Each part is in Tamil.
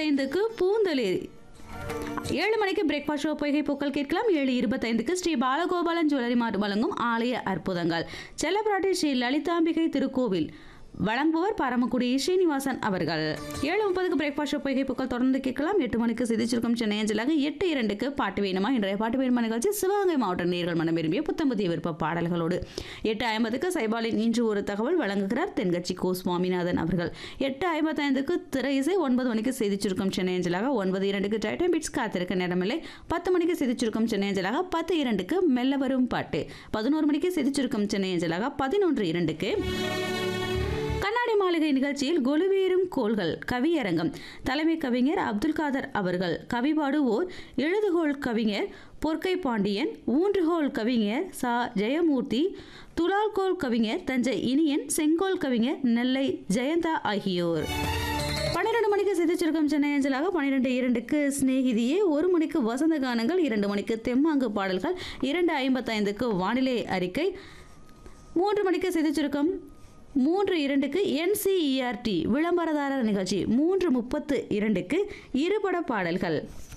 இருபத்தைந்துக்கு பூந்தளிர் ஏழு மணிக்கு பிரேக்ஃபாஸ்ட் ஷோ பொய்கை பூக்கள் கேட்கலாம் ஏழு இருபத்தைந்துக்கு ஸ்ரீ பாலகோபாலன் ஜுவல்லரி மார்ட் வழங்கும் ஆலய அற்புதங்கள் செல்லப்பிராட்டி ஸ்ரீ லலிதாம்பிகை திருக்கோவில் வழங்குபவர் பரமக்குடி ஸ்ரீனிவாசன் அவர்கள் ஏழு முப்பதுக்கு பிரேக்ஃபாஸ்ட் ஷோ பொய்கை பூக்கள் தொடர்ந்து கேட்கலாம் எட்டு மணிக்கு சிதிச்சிருக்கும் சென்னை அஞ்சலாக எட்டு இரண்டுக்கு பாட்டு வேணுமா இன்றைய பாட்டு வேணுமா நிகழ்ச்சி சிவகங்கை மாவட்ட நேர்கள் மனம் விரும்பிய புத்தம்புதிய விருப்ப பாடல்களோடு எட்டு ஐம்பதுக்கு சைபாலின் இன்று ஒரு தகவல் வழங்குகிறார் தென்கட்சி கோ சுவாமிநாதன் அவர்கள் எட்டு ஐம்பத்தைந்துக்கு திரை இசை ஒன்பது மணிக்கு செய்திச்சுருக்கம் சென்னை அஞ்சலாக ஒன்பது இரண்டுக்கு டைட்டன் பிட்ஸ் காத்திருக்க நேரமில்லை பத்து மணிக்கு செய்திச்சுருக்கம் சென்னை அஞ்சலாக பத்து இரண்டுக்கு மெல்ல வரும் பாட்டு பதினோரு மணிக்கு செய்திச்சுருக்கம் சென்னை அஞ்சலாக பதினொன்று இரண்டுக்கு கண்ணாடி மாளிகை நிகழ்ச்சியில் கொலுவேறும் கோள்கள் கவியரங்கம் தலைமை கவிஞர் அப்துல் காதர் அவர்கள் கவி பாடுவோர் எழுதுகோள் கவிஞர் பொற்கை பாண்டியன் ஊன்றுகோள் கவிஞர் சா ஜெயமூர்த்தி துலால்கோள் கவிஞர் தஞ்சை இனியன் செங்கோல் கவிஞர் நெல்லை ஜெயந்தா ஆகியோர் பன்னிரெண்டு மணிக்கு சிதிச்சிருக்கம் சென்னை அஞ்சலாக பன்னிரெண்டு இரண்டுக்கு சிநேகிதியே ஒரு மணிக்கு வசந்த கானங்கள் இரண்டு மணிக்கு தெம்மாங்கு பாடல்கள் இரண்டு ஐம்பத்தைந்துக்கு வானிலை அறிக்கை மூன்று மணிக்கு சிதிச்சிருக்கம் மூன்று இரண்டுக்கு என்சிஇஆர்டி விளம்பரதாரர் நிகழ்ச்சி மூன்று முப்பத்து இரண்டுக்கு இருபட பாடல்கள்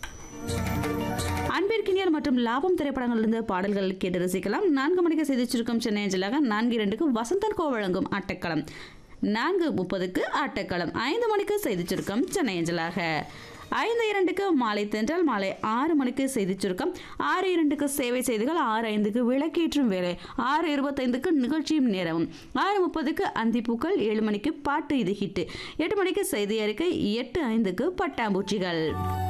அன்பிற்கினியர் மற்றும் லாபம் திரைப்படங்களிலிருந்து பாடல்கள் கேட்டு ரசிக்கலாம் நான்கு மணிக்கு செய்தி சுருக்கம் சென்னை அஞ்சலாக நான்கு இரண்டுக்கு வசந்தன் கோ வழங்கும் ஆட்டக்களம் நான்கு முப்பதுக்கு ஆட்டக்களம் ஐந்து மணிக்கு செய்தி சுருக்கம் சென்னை அஞ்சலாக ஐந்து இரண்டுக்கு மாலை தென்றல் மாலை ஆறு மணிக்கு செய்தி சுருக்கம் ஆறு இரண்டுக்கு சேவை செய்திகள் ஆறு ஐந்துக்கு விளக்கேற்றும் வேலை ஆறு இருபத்தைந்துக்கு நிகழ்ச்சியும் நேரமும் ஆறு முப்பதுக்கு அந்திப்பூக்கள் ஏழு மணிக்கு பாட்டு இது ஹிட்டு எட்டு மணிக்கு செய்தி அறிக்கை எட்டு ஐந்துக்கு பட்டாம்பூச்சிகள்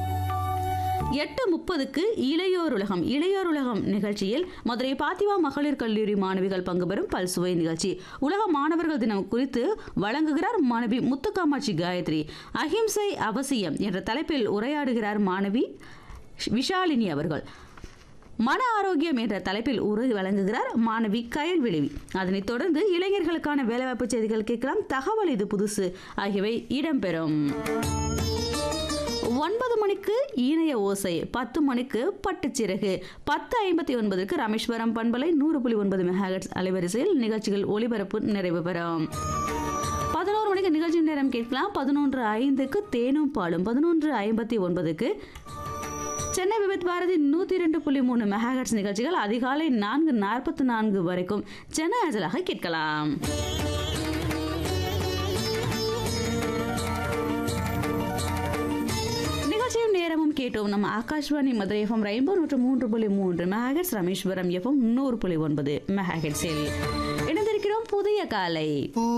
எட்டு முப்பதுக்கு இளையோர் உலகம் இளையோர் உலகம் நிகழ்ச்சியில் மதுரை பாத்திமா மகளிர் கல்லூரி மாணவிகள் பங்கு பெறும் பல்சுவை நிகழ்ச்சி உலக மாணவர்கள் தினம் குறித்து வழங்குகிறார் மாணவி முத்துக்காமாட்சி காயத்ரி அஹிம்சை அவசியம் என்ற தலைப்பில் உரையாடுகிறார் மாணவி விஷாலினி அவர்கள் மன ஆரோக்கியம் என்ற தலைப்பில் உரை வழங்குகிறார் மாணவி கயல்விழி அதனைத் தொடர்ந்து இளைஞர்களுக்கான வேலைவாய்ப்பு செய்திகள் கேட்கலாம் தகவல் இது புதுசு ஆகியவை இடம்பெறும் ஒன்பது மணிக்கு இணைய ஓசை பத்து மணிக்கு பட்டுச்சிறகு பத்து ஐம்பத்தி ஒன்பதுக்கு ராமேஸ்வரம் பண்பலை நூறு புள்ளி ஒன்பது மெகாஹெட்ஸ் அலைவரிசையில் நிகழ்ச்சிகள் ஒளிபரப்பு நிறைவு பெறும் பதினோரு மணிக்கு நிகழ்ச்சி நேரம் கேட்கலாம் பதினொன்று ஐந்துக்கு தேனும் பாலும் பதினொன்று ஐம்பத்தி ஒன்பதுக்கு சென்னை விபத் பாரதி நூற்றி ரெண்டு புள்ளி மூணு மெகாஹெட்ஸ் நிகழ்ச்சிகள் அதிகாலை நான்கு நாற்பத்தி நான்கு வரைக்கும் சென்னை அஞ்சலாக கேட்கலாம் நிகழ்ச்சியும் நேரமும் கேட்டோம் நம்ம ஆகாஷ்வாணி மதுரை எஃப்எம் ரெயின்போ நூற்று மூன்று புள்ளி மூன்று மெகாஹெட்ஸ் ராமேஸ்வரம் எஃப்எம் நூறு புள்ளி ஒன்பது மெகாஹெட்ஸில் இணைந்திருக்கிறோம் புதிய காலை